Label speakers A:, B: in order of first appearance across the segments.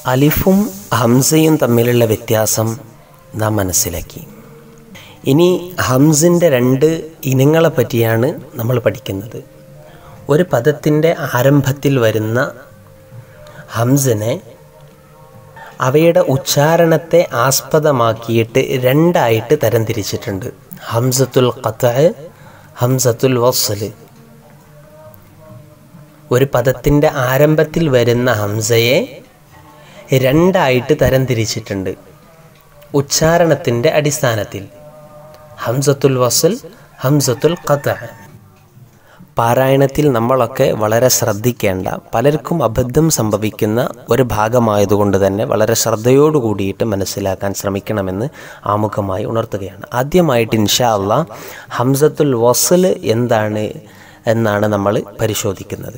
A: അലിഫും ഹംസയും തമ്മിലുള്ള വ്യത്യാസം നാം മനസ്സിലാക്കി ഇനി ഹംസിൻ്റെ രണ്ട് ഇനങ്ങളെ പറ്റിയാണ് നമ്മൾ പഠിക്കുന്നത് ഒരു പദത്തിൻ്റെ ആരംഭത്തിൽ വരുന്ന ഹംസിനെ അവയുടെ ഉച്ചാരണത്തെ ആസ്പദമാക്കിയിട്ട് രണ്ടായിട്ട് തരംതിരിച്ചിട്ടുണ്ട് ഹംസത്തുൽ ഖത്ത ഹംസത്തുൽ വസ്സല് ഒരു പദത്തിൻ്റെ ആരംഭത്തിൽ വരുന്ന ഹംസയെ രണ്ടായിട്ട് തരംതിരിച്ചിട്ടുണ്ട് ഉച്ചാരണത്തിൻ്റെ അടിസ്ഥാനത്തിൽ ഹംസത്തുൽ വസൽ ഹംസത്തുൽ ഖത്ത പാരായണത്തിൽ നമ്മളൊക്കെ വളരെ ശ്രദ്ധിക്കേണ്ട പലർക്കും അബദ്ധം സംഭവിക്കുന്ന ഒരു ഭാഗമായതുകൊണ്ട് തന്നെ വളരെ ശ്രദ്ധയോടു കൂടിയിട്ട് മനസ്സിലാക്കാൻ ശ്രമിക്കണമെന്ന് ആമുഖമായി ഉണർത്തുകയാണ് ആദ്യമായിട്ട് ഇൻഷാ അള്ളാ ഹംസത്തുൽ വസൽ എന്താണ് എന്നാണ് നമ്മൾ പരിശോധിക്കുന്നത്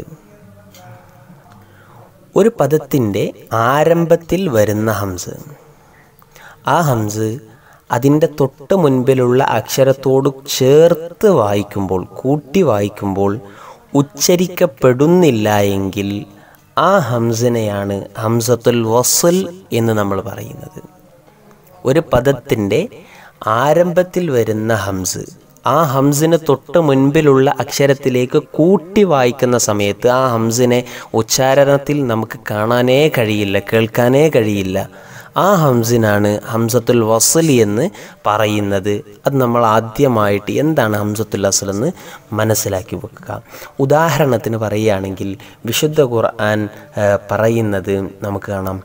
A: ഒരു പദത്തിൻ്റെ ആരംഭത്തിൽ വരുന്ന ഹംസ് ആ ഹംസ് അതിൻ്റെ തൊട്ട് മുൻപിലുള്ള അക്ഷരത്തോട് ചേർത്ത് വായിക്കുമ്പോൾ കൂട്ടി വായിക്കുമ്പോൾ ഉച്ചരിക്കപ്പെടുന്നില്ല എങ്കിൽ ആ ഹംസിനെയാണ് ഹംസത്തുൽ വസൽ എന്ന് നമ്മൾ പറയുന്നത് ഒരു പദത്തിൻ്റെ ആരംഭത്തിൽ വരുന്ന ഹംസ് ആ ഹംസിന് തൊട്ട് മുൻപിലുള്ള അക്ഷരത്തിലേക്ക് കൂട്ടി വായിക്കുന്ന സമയത്ത് ആ ഹംസിനെ ഉച്ചാരണത്തിൽ നമുക്ക് കാണാനേ കഴിയില്ല കേൾക്കാനേ കഴിയില്ല ആ ഹംസിനാണ് ഹംസത്തുൽ വസലി എന്ന് പറയുന്നത് അത് നമ്മൾ ആദ്യമായിട്ട് എന്താണ് ഹംസത്തുൽ അസൽ എന്ന് മനസ്സിലാക്കി വെക്കുക ഉദാഹരണത്തിന് പറയുകയാണെങ്കിൽ വിശുദ്ധ ഖുർആൻ പറയുന്നത് നമുക്ക് കാണാം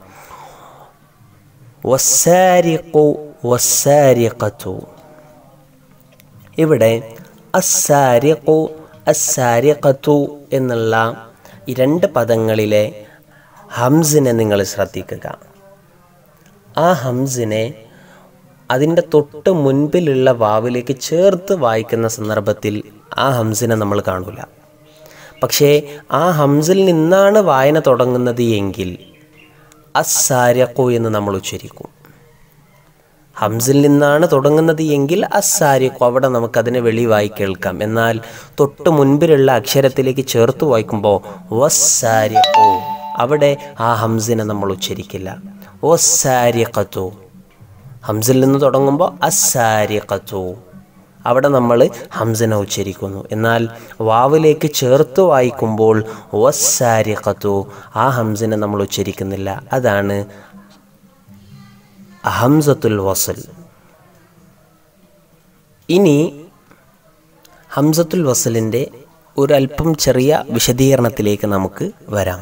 A: വസ്സാരിഖു വസ്സാരിഖത്തു ഇവിടെ അസ്സാരിഖു അസ്സാരിഖത്തു എന്നുള്ള ഈ രണ്ട് പദങ്ങളിലെ ഹംസിനെ നിങ്ങൾ ശ്രദ്ധിക്കുക ആ ഹംസിനെ അതിൻ്റെ തൊട്ട് മുൻപിലുള്ള വാവിലേക്ക് ചേർത്ത് വായിക്കുന്ന സന്ദർഭത്തിൽ ആ ഹംസിനെ നമ്മൾ കാണൂല പക്ഷേ ആ ഹംസിൽ നിന്നാണ് വായന തുടങ്ങുന്നത് എങ്കിൽ അസാര്യക്കു എന്ന് നമ്മൾ ഉച്ചരിക്കും ഹംസിൽ നിന്നാണ് തുടങ്ങുന്നത് എങ്കിൽ അസാര്യക്കു അവിടെ നമുക്കതിനെ വെളിവായി കേൾക്കാം എന്നാൽ തൊട്ട് മുൻപിലുള്ള അക്ഷരത്തിലേക്ക് ചേർത്ത് വായിക്കുമ്പോൾ വസ്സാര്യക്കു അവിടെ ആ ഹംസിനെ നമ്മൾ ഉച്ചരിക്കില്ല ഒസാരിഖത്തു ഹംസിൽ നിന്ന് തുടങ്ങുമ്പോൾ അസാരിഖത്തു അവിടെ നമ്മൾ ഹംസിനെ ഉച്ചരിക്കുന്നു എന്നാൽ വാവിലേക്ക് ചേർത്ത് വായിക്കുമ്പോൾ ഒസാരിഖത്തു ആ ഹംസിനെ നമ്മൾ ഉച്ചരിക്കുന്നില്ല അതാണ് ഹംസത്തുൽ വസൽ ഇനി ഹംസത്തുൽ വസലിൻ്റെ ഒരല്പം ചെറിയ വിശദീകരണത്തിലേക്ക് നമുക്ക് വരാം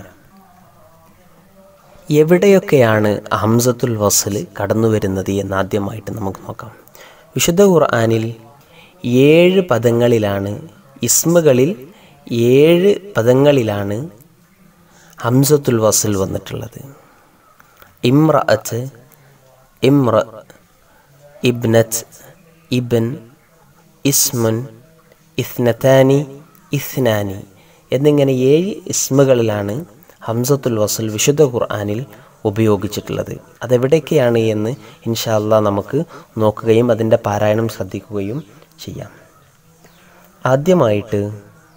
A: എവിടെയൊക്കെയാണ് ഹംസത്തുൽ വസൽ കടന്നു വരുന്നത് എന്ന് ആദ്യമായിട്ട് നമുക്ക് നോക്കാം വിശുദ്ധ ഖുർആാനിൽ ഏഴ് പദങ്ങളിലാണ് ഇസ്മുകളിൽ ഏഴ് പദങ്ങളിലാണ് ഹംസത്തുൽ വസൽ വന്നിട്ടുള്ളത് ഇമ്രഅത്ത് ഇമ്ര ഇബ്നത്ത് ഇബൻ ഇസ്മുൻ ഇസ്നത്താനി ഇസ്നാനി എന്നിങ്ങനെ ഏഴ് ഇസ്മുകളിലാണ് ഹംസത്തുൽ വസൽ വിശുദ്ധ ഖുർആാനിൽ ഉപയോഗിച്ചിട്ടുള്ളത് അതെവിടെയൊക്കെയാണ് എന്ന് ഇൻഷാല്ല നമുക്ക് നോക്കുകയും അതിൻ്റെ പാരായണം ശ്രദ്ധിക്കുകയും ചെയ്യാം ആദ്യമായിട്ട്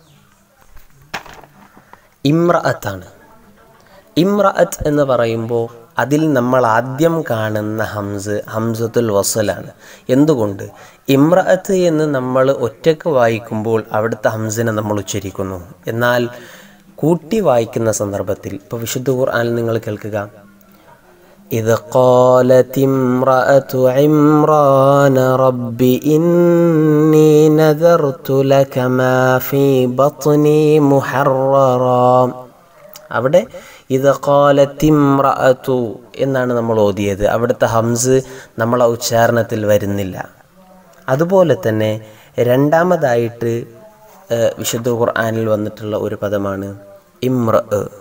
A: ഇമ്രഅത്താണ് ഇമ്രഅത്ത് എന്ന് പറയുമ്പോൾ അതിൽ നമ്മൾ ആദ്യം കാണുന്ന ഹംസ് ഹംസത്തുൽ വസലാണ് എന്തുകൊണ്ട് ഇമ്രഅത്ത് എന്ന് നമ്മൾ ഒറ്റക്ക് വായിക്കുമ്പോൾ അവിടുത്തെ ഹംസിനെ നമ്മൾ ഉച്ചരിക്കുന്നു എന്നാൽ കൂട്ടി വായിക്കുന്ന സന്ദർഭത്തിൽ ഇപ്പോൾ വിശുദ്ധ ഖുർആനിൽ നിങ്ങൾ കേൾക്കുക إذ قالت امرأة عمران رب إني نذرت لك ما في بطني محررا അവിടെ ഇത് കോലത്തിമ്രഅത്തു എന്നാണ് നമ്മൾ ഓതിയത് അവിടുത്തെ ഹംസ് നമ്മളെ ഉച്ചാരണത്തിൽ വരുന്നില്ല അതുപോലെ തന്നെ രണ്ടാമതായിട്ട് വിശുദ്ധ ഖുർആാനിൽ വന്നിട്ടുള്ള ഒരു പദമാണ് ഇമ്ര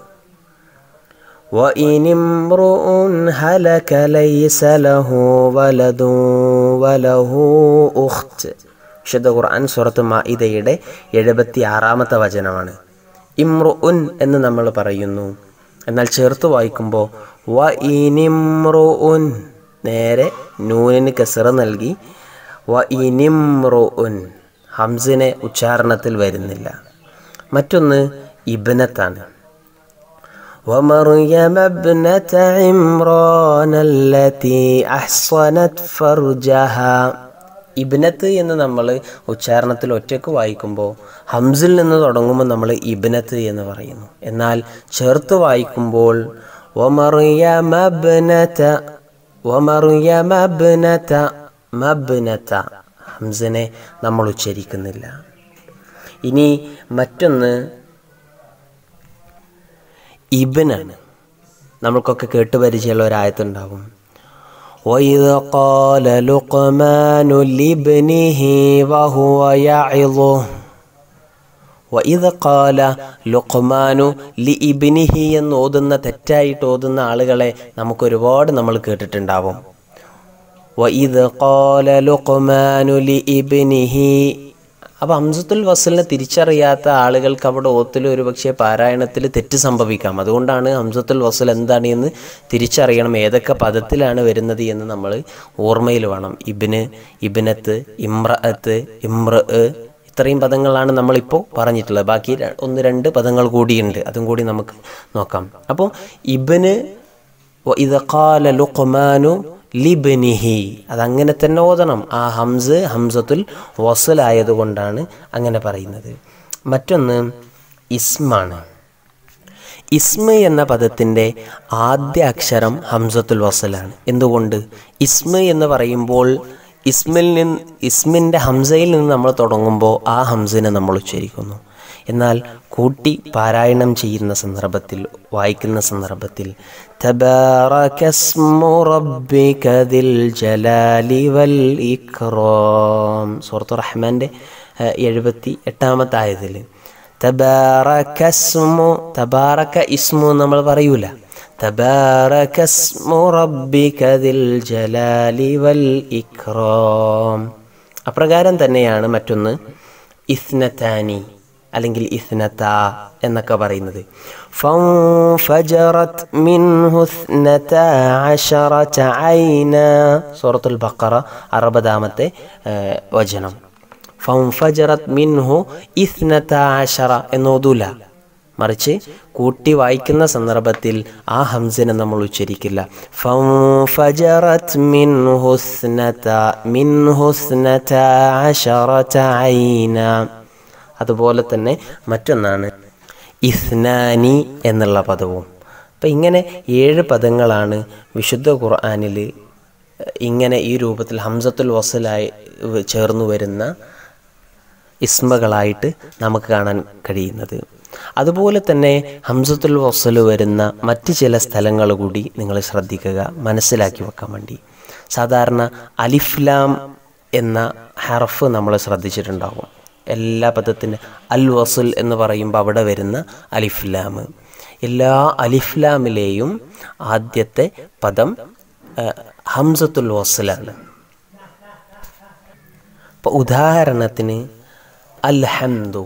A: وإن امرؤ هلك ليس له ولد وله أخت വിശുദ്ധ ഖുർആൻ സൂറത്ത് മാഇദയുടെ എഴുപത്തി ആറാമത്തെ വചനമാണ് ഇമ്രു ഉൻ എന്ന് നമ്മൾ പറയുന്നു എന്നാൽ ചേർത്ത് വായിക്കുമ്പോൾ വ ഇനിമ്രു ഉൻ നേരെ നൂനിന് കസറ നൽകി വ ഇനിമ്രു ഉൻ ഹംസിനെ ഉച്ചാരണത്തിൽ വരുന്നില്ല മറ്റൊന്ന് ഇബനത്താണ് ومريم ابنة عمران التي أحصنت فرجها ഇബ്നത്ത് എന്ന് നമ്മൾ ഉച്ചാരണത്തിൽ ഒറ്റയ്ക്ക് വായിക്കുമ്പോൾ ഹംസിൽ നിന്ന് തുടങ്ങുമ്പോൾ നമ്മൾ ഇബ്നത്ത് എന്ന് പറയുന്നു എന്നാൽ ചേർത്ത് വായിക്കുമ്പോൾ ഒമറിയമബ്നത ഒമറിയമബ്നത മബ്നത ഹംസിനെ നമ്മൾ ഉച്ചരിക്കുന്നില്ല ഇനി മറ്റൊന്ന് ഇബനാണ് നമ്മൾക്കൊക്കെ കേട്ട് പരിചയമുള്ള ഒരായത്തുണ്ടാവും وإذ قال لقمان لابنه وهو يعظه وإذ قال ലുഖ്മാനു ലി ഇബിനിഹി എന്ന് ഓതുന്ന തെറ്റായിട്ട് ഓതുന്ന ആളുകളെ നമുക്ക് ഒരുപാട് നമ്മൾ കേട്ടിട്ടുണ്ടാവും വഇദ് ഖാല ലുഖ്മാനു ലി ഇബ്നിഹി അപ്പോൾ ഹംസത്തുൽ വസലിനെ തിരിച്ചറിയാത്ത ആളുകൾക്ക് അവിടെ ഓത്തിൽ ഒരു പക്ഷേ പാരായണത്തിൽ തെറ്റ് സംഭവിക്കാം അതുകൊണ്ടാണ് ഹംസത്തുൽ വസൽ എന്താണ് എന്ന് തിരിച്ചറിയണം ഏതൊക്കെ പദത്തിലാണ് വരുന്നത് എന്ന് നമ്മൾ ഓർമ്മയിൽ വേണം ഇബിന് ഇബിനത്ത് ഇമ്രഅത്ത് ഇമ്ര ഇത്രയും പദങ്ങളാണ് നമ്മളിപ്പോൾ പറഞ്ഞിട്ടുള്ളത് ബാക്കി ര- ഒന്ന് രണ്ട് പദങ്ങൾ കൂടിയുണ്ട് അതും കൂടി നമുക്ക് നോക്കാം അപ്പോൾ ഇബന് ഇത് ഖാല ലുഖ്മാനു ലിബനിഹി അതങ്ങനെ തന്നെ ഓതണം ആ ഹംസ് ഹംസത്തുൽ വസലായതുകൊണ്ടാണ് അങ്ങനെ പറയുന്നത് മറ്റൊന്ന് ഇസ്മാണ് ഇസ്മ എന്ന പദത്തിൻ്റെ ആദ്യ അക്ഷരം ഹംസത്തുൽ വസലാണ് എന്തുകൊണ്ട് ഇസ്മ എന്ന് പറയുമ്പോൾ ഇസ്മിൽ നിന്ന് ഇസ്മിൻ്റെ ഹംസയിൽ നിന്ന് നമ്മൾ തുടങ്ങുമ്പോൾ ആ ഹംസിനെ നമ്മൾ ഉച്ചരിക്കുന്നു എന്നാൽ കൂട്ടി പാരായണം ചെയ്യുന്ന സന്ദർഭത്തിൽ വായിക്കുന്ന സന്ദർഭത്തിൽ തബാറകസ്മു റബ്ബിക ദിൽ ജലാലി വൽ ഇക്റാം സൂറത്തു റഹ്മാൻ്റെ എഴുപത്തി എട്ടാമത്തെ ആയതിൽ തബാറകസ്മു തബാറക ഇസ്മു നമ്മൾ പറയൂല തബാറകസ്മു റബ്ബിക ദിൽ ജലാലി വൽ ഇക്റാം അപ്രകാരം തന്നെയാണ് മറ്റൊന്ന് ഇസ്നത്താനി അല്ലെങ്കിൽ ഇസ്നത്ത എന്നൊക്കെ പറയുന്നത് ഫൻഫജറത് മിൻഹു ഇസ്നതാ അശറത ഐന സൂറത്തുൽ ബഖറ അറുപതാമത്തെ ഏഹ്, വചനം ഫൻഫജറത് മിൻഹു ഇസ്നത അശറ എന്നോതൂല മറിച്ച് കൂട്ടി വായിക്കുന്ന സന്ദർഭത്തിൽ ആ ഹംസിനെ നമ്മൾ ഉച്ചരിക്കില്ല ഫൻഫജറത് മിൻഹു ഇസ്നത മിൻഹു ഇസ്നത അശറത ഐന അതുപോലെ തന്നെ മറ്റൊന്നാണ് ഇസ്നാനി എന്നുള്ള പദവും അപ്പം ഇങ്ങനെ ഏഴ് പദങ്ങളാണ് വിശുദ്ധ ഖുർആാനിൽ ഇങ്ങനെ ഈ രൂപത്തിൽ ഹംസത്തുൽ വസലായി ചേർന്നു വരുന്ന ഇസ്മകളായിട്ട് നമുക്ക് കാണാൻ കഴിയുന്നത് അതുപോലെ തന്നെ ഹംസത്തുൽ വസൽ വരുന്ന മറ്റ് ചില സ്ഥലങ്ങൾ കൂടി നിങ്ങൾ ശ്രദ്ധിക്കുക മനസ്സിലാക്കി വെക്കാൻ വേണ്ടി സാധാരണ അലിഫ്ലാം എന്ന ഹർഫ് നമ്മൾ ശ്രദ്ധിച്ചിട്ടുണ്ടാകും എല്ലാ പദത്തിൻ്റെ അൽ വസുൽ എന്ന് പറയുമ്പോൾ അവിടെ വരുന്ന അലിഫ്ലാം എല്ലാ അലിഫ്ലാമിലെയും ആദ്യത്തെ പദം ആ, ഹംസത്തുൽ വസലാണ് ഇപ്പോൾ ഉദാഹരണത്തിന് അൽഹംദു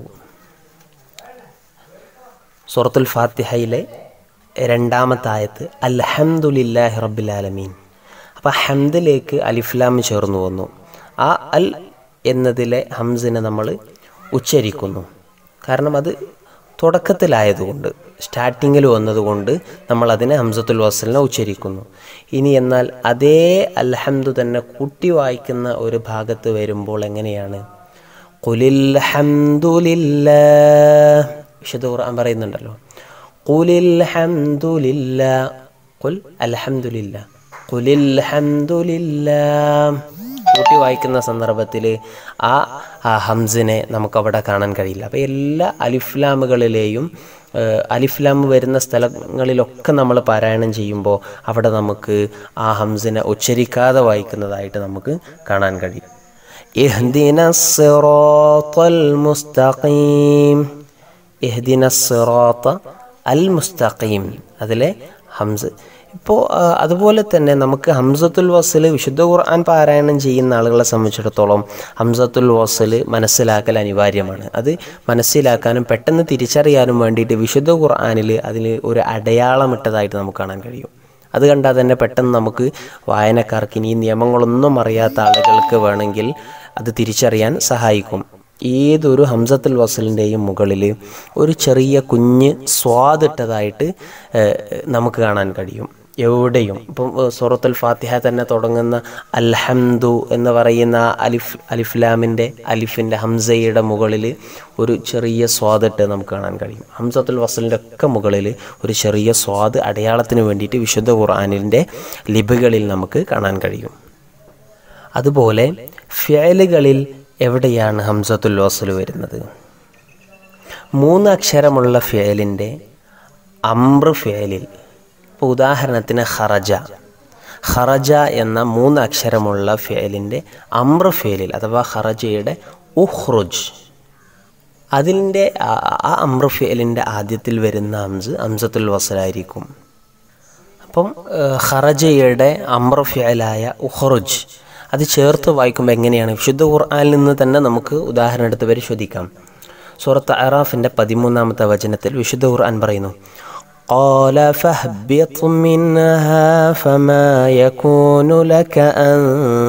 A: സൂറത്തുൽ ഫാത്തിഹയിലെ രണ്ടാമത്തെ ആയത്ത് അൽഹംദുലില്ലാഹി റബ്ബിൽ ആലമീൻ അപ്പോൾ ഹംദിലേക്ക് അലിഫ്ലാം ചേർന്ന് വന്നു ആ അൽ എന്നതിലെ ഹംസിനെ നമ്മൾ ഉച്ചരിക്കുന്നു കാരണം അത് തുടക്കത്തിലായതുകൊണ്ട് സ്റ്റാർട്ടിങ്ങിൽ വന്നതുകൊണ്ട് നമ്മൾ അതിനെ ഹംസത്തുൽ വസലിനെ ഉച്ചരിക്കുന്നു ഇനി എന്നാൽ അതേ അൽഹംദു തന്നെ കൂട്ടി വായിക്കുന്ന ഒരു ഭാഗത്ത് വരുമ്പോൾ എങ്ങനെയാണ് ഖുലിൽ ഹംദുലില്ലാ വിശുദ്ധ ഖുർആൻ പറയുന്നുണ്ടല്ലോ ഖുലിൽ ഹംദുലില്ലാ ഖുൽ അൽഹംദുലില്ലാ ഖുലിൽ ഹംദുലില്ലാ കൂട്ടി വായിക്കുന്ന സന്ദർഭത്തിൽ ആ ആ ഹംസിനെ നമുക്കവിടെ കാണാൻ കഴിയില്ല അപ്പോൾ എല്ലാ അലിഫ്ലാമുകളിലെയും ഏഹ്, അലിഫ്ലാം വരുന്ന സ്ഥലങ്ങളിലൊക്കെ നമ്മൾ പാരായണം ചെയ്യുമ്പോൾ അവിടെ നമുക്ക് ആ ഹംസിനെ ഉച്ചരിക്കാതെ വായിക്കുന്നതായിട്ട് നമുക്ക് കാണാൻ കഴിയും اهدنا الصراط المستقيم اهدنا الصراط المستقيم അതിലെ ഹംസ് ഇപ്പോൾ അതുപോലെ തന്നെ നമുക്ക് ഹംസത്തുൽ വസൽ വിശുദ്ധ ഖുർആൻ പാരായണം ചെയ്യുന്ന ആളുകളെ സംബന്ധിച്ചിടത്തോളം ഹംസത്തുൽ വസൽ മനസ്സിലാക്കൽ അനിവാര്യമാണ് അത് മനസ്സിലാക്കാനും പെട്ടെന്ന് തിരിച്ചറിയാനും വേണ്ടിയിട്ട് വിശുദ്ധ ഖുർആനിൽ അതിൽ ഒരു അടയാളമിട്ടതായിട്ട് നമുക്ക് കാണാൻ കഴിയും അത് കണ്ടാൽ തന്നെ പെട്ടെന്ന് നമുക്ക് വായനക്കാർക്ക് ഇനി ഈ നിയമങ്ങളൊന്നും അറിയാത്ത ആളുകൾക്ക് വേണമെങ്കിൽ അത് തിരിച്ചറിയാൻ സഹായിക്കും ഏതൊരു ഹംസത്തുൽ വസലിൻ്റെയും മുകളിൽ ഒരു ചെറിയ കുഞ്ഞ് സ്വാദിട്ടതായിട്ട് ഏഹ്, നമുക്ക് കാണാൻ കഴിയും എവിടെയും ഇപ്പം ഏഹ്, സൂറത്തുൽ ഫാത്തിഹ തന്നെ തുടങ്ങുന്ന അൽഹംദു എന്ന് പറയുന്ന ആ അലിഫ് അലിഫ്ലാമിൻ്റെ അലിഫിൻ്റെ ഹംസയുടെ മുകളിൽ ഒരു ചെറിയ സ്വാദിട്ട് നമുക്ക് കാണാൻ കഴിയും ഹംസത്തുൽ വസലിൻ്റെ ഒക്കെ മുകളിൽ ഒരു ചെറിയ സ്വാദ് അടയാളത്തിന് വേണ്ടിയിട്ട് വിശുദ്ധ ഖുർആാനിൻ്റെ ലിപികളിൽ നമുക്ക് കാണാൻ കഴിയും അതുപോലെ ഫിയലുകളിൽ എവിടെയാണ് ഹംസത്തുൽ വസൽ വരുന്നത് മൂന്ന് അക്ഷരമുള്ള ഫിയലിൻ്റെ അമ്ര ഫിയലിൽ ഇപ്പോൾ ഉദാഹരണത്തിന് ഖറജ ഖറജ എന്ന മൂന്ന് അക്ഷരമുള്ള ഫിയലിൻ്റെ അമ്ര ഫിയലിൽ അഥവാ ഖറജയുടെ ഉഹ്റുജ് അതിൻ്റെ ആ- ആ അമ്ര ഫിയലിൻ്റെ ആദ്യത്തിൽ വരുന്ന ഹംസ് ഹംസത്തുൽ വസലായിരിക്കും അപ്പം ഏഹ്, ഖറജയുടെ അമ്ര ഫിയലായ ഉഹ്റുജ് അത് ചേർത്ത് വായിക്കുമ്പോൾ എങ്ങനെയാണ് വിശുദ്ധ ഖുർആനിൽ നിന്ന് തന്നെ നമുക്ക് ഉദാഹരണം എടുത്ത് പരിശോധിക്കാം സൂറത്ത് അറാഫിൻ്റെ പതിമൂന്നാമത്തെ വചനത്തിൽ വിശുദ്ധ ഖുർആൻ പറയുന്നു قال فاهبط منها فما يكون لك أن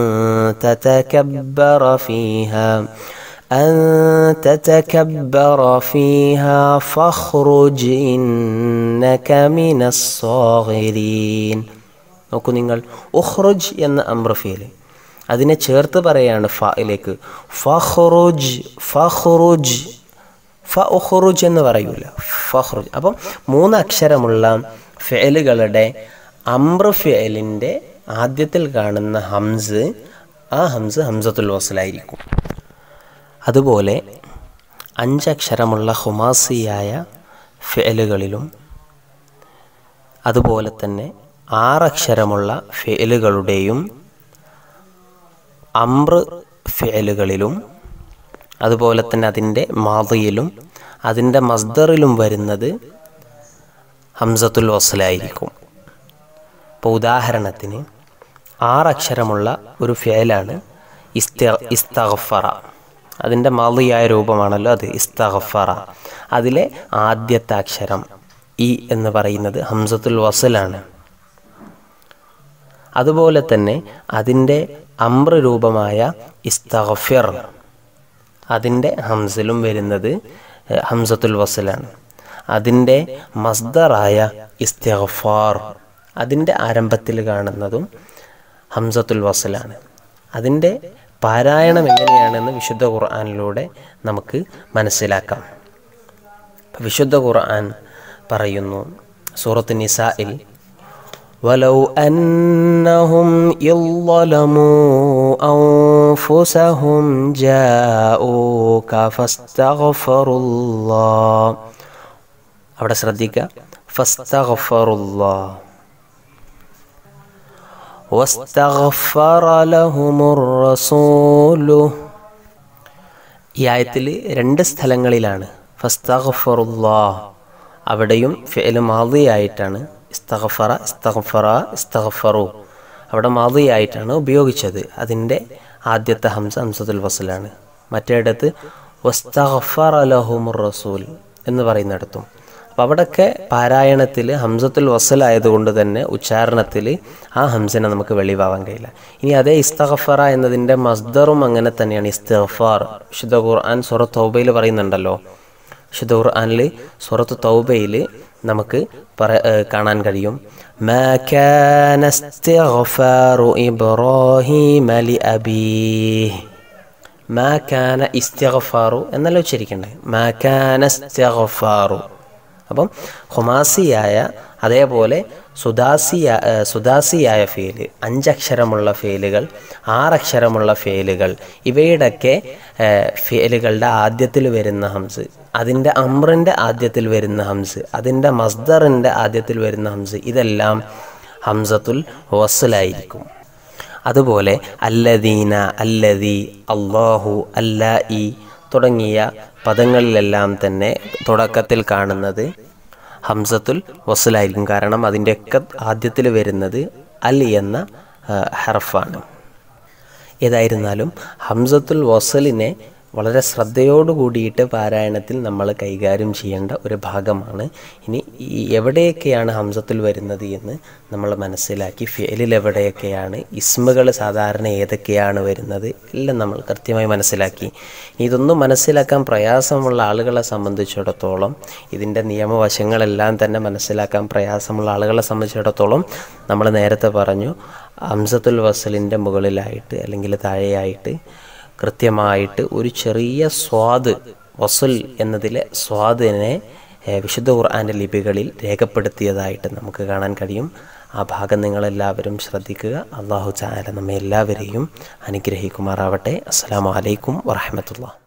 A: تتكبر فيها أن تتكبر فيها فاخرج إنك من الصاغرين നോക്കൂ നിങ്ങൾ ഉഹ്റുജ് എന്ന അമ്രഫീൽ അതിനെ ചേർത്ത് പറയാണ് ഫയിലേക്ക് ഫഹ്റുജ് ഫഹ്റുജ് ഫഹ്റുജ് എന്ന് പറയൂല ഫഹ്റുജ് അപ്പം മൂന്ന് അക്ഷരമുള്ള ഫെയലുകളുടെ അമ്ര ഫെയലിൻ്റെ ആദ്യത്തിൽ കാണുന്ന ഹംസ് ആ ഹംസ് ഹംസത്തുൽ വസലായിരിക്കും അതുപോലെ അഞ്ചക്ഷരമുള്ള ഹുമാസിയായ ഫെയലുകളിലും അതുപോലെ തന്നെ ആറക്ഷരമുള്ള ഫെയലുകളുടെയും അമ്ര ഫെയലുകളിലും അതുപോലെ തന്നെ അതിൻ്റെ മാതിയിലും അതിൻ്റെ മസ്ദറിലും വരുന്നത് ഹംസത്തുൽ വസലായിരിക്കും ഇപ്പോൾ ഉദാഹരണത്തിന് ആറക്ഷരമുള്ള ഒരു ഫേലാണ് ഇസ്ത ഇസ്തഗഫറ അതിൻ്റെ മാതിയായ രൂപമാണല്ലോ അത് ഇസ്തഗഫറ അതിലെ ആദ്യത്തെ അക്ഷരം ഇ എന്ന് പറയുന്നത് ഹംസത്തുൽ വസലാണ് അതുപോലെ തന്നെ അതിൻ്റെ അമ്ര രൂപമായ ഇസ്തഗഫിർ അതിൻ്റെ ഹംസിലും വരുന്നത് ഏഹ്, ഹംസത്തുൽ വസലാണ് അതിൻ്റെ മസ്ദറായ ഇസ്തഗഫാർ അതിൻ്റെ ആരംഭത്തിൽ കാണുന്നതും ഹംസത്തുൽ വസലാണ് അതിൻ്റെ പാരായണം എങ്ങനെയാണെന്ന് വിശുദ്ധ ഖുർആനിലൂടെ നമുക്ക് മനസ്സിലാക്കാം വിശുദ്ധ ഖുർആൻ പറയുന്നു സൂറത്ത് നിസായിൽ ولو أنهم إذ ظلموا أنفسهم جاءوك فاستغفروا الله അവിടെ ശ്രദ്ധിക്കുക ഫസ്തഗ്ഫറുല്ലാ واستغفر لهم الرسول ഈ ആയത്തിൽ രണ്ട് സ്ഥലങ്ങളിലാണ് ഫസ്തഗ്ഫറുല്ലാ അവിടെയും ഫിഅൽ മാദിയായിട്ടാണ് ഇസ്തഗ്ഫറ ഇസ്തഗ്ഫറ ഇസ്തഗ്ഫറു അവിടെ മാദിയായിട്ടാണ് ഉപയോഗിച്ചത് അതിൻ്റെ ആദ്യത്തെ ഹംസ ഹംസത്തുൽ വസലാണ് മറ്റേടത്ത് വസ്തഗ്ഫറ ലഹുമുർ റസൂൽ എന്ന് പറയുന്നിടത്തും അപ്പോൾ അവിടെയൊക്കെ പാരായണത്തിൽ ഹംസത്തുൽ വസലായതുകൊണ്ട് തന്നെ ഉച്ചാരണത്തിൽ ആ ഹംസനെ നമുക്ക് വെളിവാവാൻ കഴിയില്ല ഇനി അതേ ഇസ്തഗഫറ എന്നതിൻ്റെ മസ്ദറും അങ്ങനെ തന്നെയാണ് ഇസ്തഗഫാർ വിശുദ്ധ ഖുർആൻ സുറ തൗബയിൽ പറയുന്നുണ്ടല്ലോ വിശുദ്ധ ഖുർആനിൽ സുറത്ത് തൗബയിൽ നമുക്ക് പറ ഏഹ് കാണാൻ കഴിയും മാ കാന ഇസ്തിഗ്ഫാറു ഇബ്രാഹീമ ലിഅബീഹ് മാ കാന ഇസ്തിഗ്ഫാറു എന്നല്ല ഉച്ചരിക്കണ്ടേ മാ കാന ഇസ്തിഗ്ഫാറു അപ്പം ഹുമാസിയായ അതേപോലെ സുദാസിയ ഏഹ് സുദാസിയായ ഫേല് അഞ്ചക്ഷരമുള്ള ഫേലുകൾ ആറക്ഷരമുള്ള ഫേലുകൾ ഇവയുടെയൊക്കെ ഏഹ് ഫേലുകളുടെ ആദ്യത്തിൽ വരുന്ന ഹംസ് അതിൻ്റെ അമ്രിൻ്റെ ആദ്യത്തിൽ വരുന്ന ഹംസ് അതിൻ്റെ മസ്ദറിൻ്റെ ആദ്യത്തിൽ വരുന്ന ഹംസ് ഇതെല്ലാം ഹംസത്തുൽ വസ്സലായിരിക്കും അതുപോലെ അല്ലദീന അല്ലദി അള്ളാഹു അല്ലാ ഇ തുടങ്ങിയ പദങ്ങളിലെല്ലാം തന്നെ തുടക്കത്തിൽ കാണുന്നത് ഹംസത്തുൽ വസലായിരിക്കും കാരണം അതിൻ്റെയൊക്കെ ആദ്യത്തിൽ വരുന്നത് അൽ എന്ന ആ, ഹർഫാണ് ഏതായിരുന്നാലും ഹംസത്തുൽ വസലിനെ വളരെ ശ്രദ്ധയോട് കൂടിയിട്ട് പാരായണത്തിൽ നമ്മൾ കൈകാര്യം ചെയ്യേണ്ട ഒരു ഭാഗമാണ് ഇനി ഈ എവിടെയൊക്കെയാണ് ഹംസത്തിൽ വരുന്നത് എന്ന് നമ്മൾ മനസ്സിലാക്കി ഫേലിൽ എവിടെയൊക്കെയാണ് ഇസ്മുകൾ സാധാരണ ഏതൊക്കെയാണ് വരുന്നത് എല്ലാം നമ്മൾ കൃത്യമായി മനസ്സിലാക്കി ഇതൊന്നും മനസ്സിലാക്കാൻ പ്രയാസമുള്ള ആളുകളെ സംബന്ധിച്ചിടത്തോളം ഇതിൻ്റെ നിയമവശങ്ങളെല്ലാം തന്നെ മനസ്സിലാക്കാൻ പ്രയാസമുള്ള ആളുകളെ സംബന്ധിച്ചിടത്തോളം നമ്മൾ നേരത്തെ പറഞ്ഞു ഹംസത്തുൽ വസലിൻ്റെ മുകളിലായിട്ട് അല്ലെങ്കിൽ താഴെയായിട്ട് കൃത്യമായിട്ട് ഒരു ചെറിയ സ്വാദ് വസുൽ എന്നതിലെ സ്വാദിനെ ഏഹ്, വിശുദ്ധ ഖുർആൻ്റെ ലിപികളിൽ രേഖപ്പെടുത്തിയതായിട്ട് നമുക്ക് കാണാൻ കഴിയും ആ ഭാഗം നിങ്ങളെല്ലാവരും ശ്രദ്ധിക്കുക അള്ളാഹു ചാല നമ്മെ എല്ലാവരെയും അനുഗ്രഹിക്കുമാറാവട്ടെ അസ്സാം വലൈക്കും വറഹമത്തുള്ള